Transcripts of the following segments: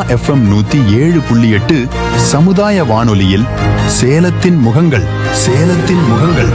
FM நூத்தி ஏழு புள்ளி எட்டு சமுதாய வானொலியில் சேலத்தின் முகங்கள் சேலத்தின் முகங்கள்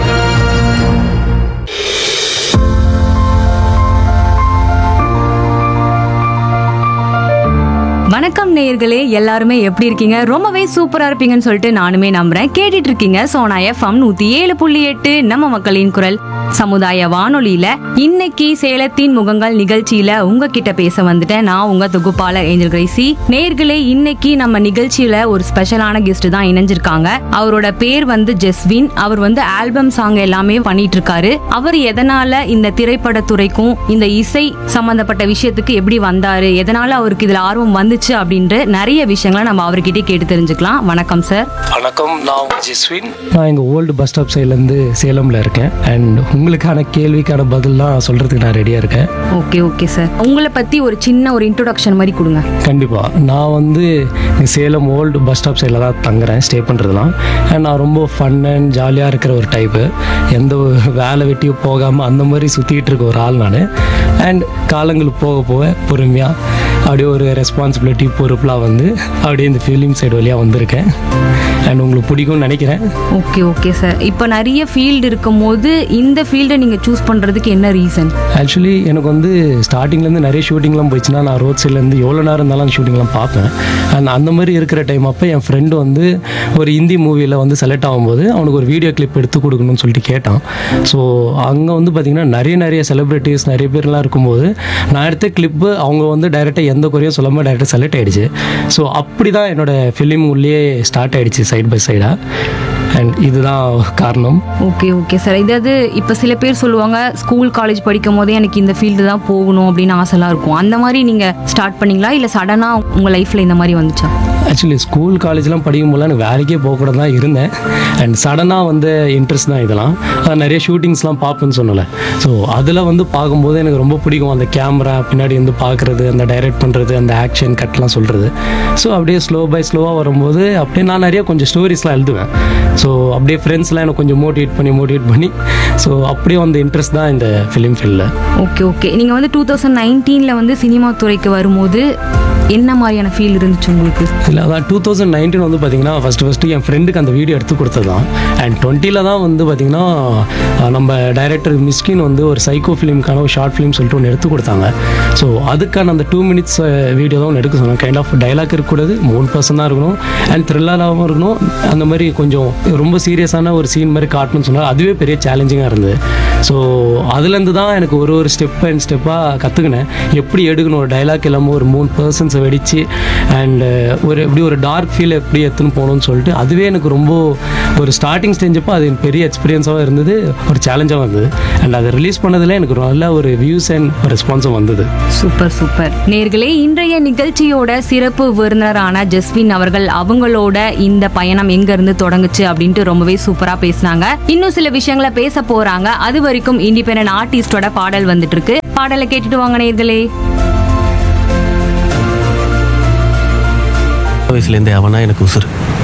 வணக்கம் நேயர்களே எல்லாருமே எப்படி இருக்கீங்க ரொம்பவே சூப்பரா இருப்பீங்கன்னு சொல்லிட்டு நானுமே நம்புறேன் கேட்டுட்டு இருக்கீங்க சோனா எஃப்எம் நூத்தி ஏழு புள்ளி எட்டு நம்ம மக்களின் குரல் சமுதாய வானொலியில இன்னைக்கு சேலத்தின் முகங்கள் நிகழ்ச்சியில உங்ககிட்ட பேச வந்துட்டேன் நான் உங்க தொகுப்பாளர் ஏஞ்சல் கிரேசி நேர்களே இன்னைக்கு நம்ம நிகழ்ச்சியில ஒரு ஸ்பெஷலான கெஸ்ட் தான் இணைஞ்சிருக்காங்க அவரோட பேர் வந்து ஜெஸ்வின் அவர் வந்து ஆல்பம் சாங் எல்லாமே பண்ணிட்டு இருக்காரு அவர் எதனால இந்த திரைப்படத்துறைக்கும் இந்த இசை சம்பந்தப்பட்ட விஷயத்துக்கு எப்படி வந்தாரு எதனால அவருக்கு இதுல ஆர்வம் வந்துச்சு அப்படின்ற நிறைய விஷயங்களை நம்ம அவர்கிட்ட கேட்டு தெரிஞ்சுக்கலாம் வணக்கம் சார் வணக்கம் நான் உங்க ஜெஸ்வின் நான் எங்கள் ஓல்டு பஸ் ஸ்டாப் சைட்லேருந்து சேலமில் இருக்கேன் அண்ட் உங்களுக்கான கேள்விக்கான பதில்லாம் சொல்கிறதுக்கு நான் ரெடியாக இருக்கேன் ஓகே ஓகே சார் உங்களை பத்தி ஒரு சின்ன ஒரு இன்ட்ரோடக்ஷன் மாதிரி கொடுங்க கண்டிப்பாக நான் வந்து இங்க சேலம் ஓல்டு பஸ் ஸ்டாப் சைடில் தான் தங்குறேன் ஸ்டே பண்ணுறதுலாம் அண்ட் நான் ரொம்ப ஃபன் அண்ட் ஜாலியாக இருக்கிற ஒரு டைப்பு எந்த ஒரு வேலை வெட்டியும் போகாமல் அந்த மாதிரி சுற்றிக்கிட்டு இருக்க ஒரு ஆள் நான் அண்ட் காலங்கள் போக போக பொறுமையாக அப்படியே ஒரு ரெஸ்பான்சிபிலிட்டி பொறுப்பெலாம் வந்து அப்படியே இந்த ஃபிலிம் சைடு வழியாக வந்திருக்கேன் அண்ட் உங்களுக்கு பிடிக்கும்னு நினைக்கிறேன் ஓகே ஓகே சார் இப்போ நிறைய ஃபீல்டு இருக்கும்போது இந்த ஃபீல்டை நீங்க சூஸ் பண்றதுக்கு என்ன ரீசன் ஆக்சுவலி எனக்கு வந்து ஸ்டார்டிங்லேருந்து நிறைய ஷூட்டிங்லாம் போயிடுச்சுன்னா நான் ரோட் சைட்லேருந்து எவ்வளோ நேரம் இருந்தாலும் அந்த ஷூட்டிங்லாம் பார்ப்பேன் அண்ட் அந்த மாதிரி இருக்கிற டைம் அப்போ என் ஃப்ரெண்டு வந்து ஒரு ஹிந்தி மூவியில் வந்து செலக்ட் ஆகும்போது அவனுக்கு ஒரு வீடியோ கிளிப் எடுத்து கொடுக்கணும்னு சொல்லிட்டு கேட்டான் ஸோ அங்கே வந்து பார்த்திங்கன்னா நிறைய நிறைய செலிப்ரிட்டிஸ் நிறைய பேர்லாம் இருக்கும்போது நான் எடுத்த கிளிப்பு அவங்க வந்து டைரெக்டாக எந்த குறையும் சொல்லாமல் டைரெக்டாக செலக்ட் ஆகிடுச்சு ஸோ அப்படி தான் என்னோடய ஃபிலிம் உள்ளே ஸ்டார்ட் ஆகிடுச்சு சைட் பை சைடாக அண்ட் இதுதான் காரணம் ஓகே ஓகே சார் இதாவது இப்போ சில பேர் சொல்லுவாங்க ஸ்கூல் காலேஜ் படிக்கும் போதே எனக்கு இந்த ஃபீல்டு தான் போகணும் அப்படின்னு ஆசைலாம் இருக்கும் அந்த மாதிரி நீங்க ஸ்டார்ட் பண்ணீங்களா இல்லை சடனாக உங்க லைஃப்ல இந்த மாதிரி வந்துச்சா ஆக்சுவலி ஸ்கூல் காலேஜ்லாம் படிக்கும்போது எனக்கு வேலைக்கே போகக்கூடாது தான் இருந்தேன் அண்ட் சடனாக வந்து இன்ட்ரெஸ்ட் தான் இதெல்லாம் அதான் நிறைய ஷூட்டிங்ஸ்லாம் பார்ப்பேன்னு சொன்னல ஸோ அதில் வந்து பார்க்கும்போது எனக்கு ரொம்ப பிடிக்கும் அந்த கேமரா பின்னாடி வந்து பார்க்குறது அந்த டைரக்ட் பண்ணுறது அந்த ஆக்ஷன் கட்லாம் சொல்கிறது ஸோ அப்படியே ஸ்லோ பை ஸ்லோவாக வரும்போது அப்படியே நான் நிறைய கொஞ்சம் ஸ்டோரிஸ்லாம் எழுதுவேன் ஸோ அப்படியே ஃப்ரெண்ட்ஸ்லாம் எனக்கு கொஞ்சம் மோட்டிவேட் பண்ணி மோட்டிவேட் பண்ணி ஸோ அப்படியே அந்த இன்ட்ரெஸ்ட் தான் இந்த ஃபிலிம் ஃபீல்டில் ஓகே ஓகே நீங்க வந்து டூ தௌசண்ட் நைன்டீனில் வந்து சினிமா துறைக்கு வரும்போது என்ன மாதிரியான ஃபீல் இருந்துச்சு உங்களுக்கு இல்லை அதான் டூ தௌசண்ட் நைன்டீன் வந்து பார்த்தீங்கன்னா ஃபஸ்ட்டு ஃபஸ்ட்டு என் ஃப்ரெண்டுக்கு அந்த வீடியோ எடுத்து கொடுத்தது தான் அண்ட் டுவெண்ட்டியில் தான் வந்து பார்த்தீங்கன்னா அஹ், நம்ம டைரக்டர் மிஸ்கின் வந்து ஒரு சைக்கோ ஃபிலிம்க்கான ஒரு ஷார்ட் ஃபிலிம் சொல்லிட்டு ஒன்று எடுத்து கொடுத்தாங்க ஸோ அதுக்கான அந்த டூ மினிட்ஸ் வீடியோ தான் ஒன்று எடுக்க சொன்னாங்க கைண்ட் ஆஃப் டைலாக் இருக்கக்கூடாது மூணு பர்சன் தான் இருக்கணும் அண்ட் த்ரில்லராகவும் இருக்கணும் அந்த மாதிரி கொஞ்சம் ரொம்ப சீரியஸான ஒரு சீன் மாதிரி காட்டணும்னு சொன்னாங்க அதுவே பெரிய சேலஞ்சிங்காக இருந்தது ஸோ அதுலேருந்து தான் எனக்கு ஒரு ஒரு ஸ்டெப் அண்ட் ஸ்டெப்பாக கற்றுக்கினேன் எப்படி எடுக்கணும் ஒரு டைலாக் இல்லாமல் ஒரு மூணு பர்சன்ஸை வெடித்து அண்ட் ஒரு எப்படி ஒரு டார்க் ஃபீல் எப்படி எடுத்துன்னு போகணும்னு சொல்லிட்டு அதுவே எனக்கு ரொம்ப ஒரு ஸ்டார்டிங் ஸ்டேஜப்போ அது எனக்கு பெரிய எக்ஸ்பீரியன்ஸாகவும் இருந்தது ஒரு சேலஞ்சாகவும் இருந்தது அண்ட் அதை ரிலீஸ் பண்ணதில் எனக்கு நல்ல ஒரு வியூஸ் அண்ட் ரெஸ்பான்ஸும் வந்தது சூப்பர் சூப்பர் நேர்களே இன்றைய நிகழ்ச்சியோட சிறப்பு விருந்தினரான ஜஸ்வின் அவர்கள் அவங்களோட இந்த பயணம் எங்க இருந்து தொடங்குச்சு அப்படின்ட்டு ரொம்பவே சூப்பரா பேசினாங்க இன்னும் சில விஷயங்களை பேச போறாங்க அது வரைக்கும் இண்டிபெண்டன்ட் ஆர்டிஸ்டோட பாடல் வந்துட்டு இருக்கு பாடலை கேட்டுட்டு வாங்க நேர்களே வயசுலேருந்தே அவனா எனக்கு உசுறு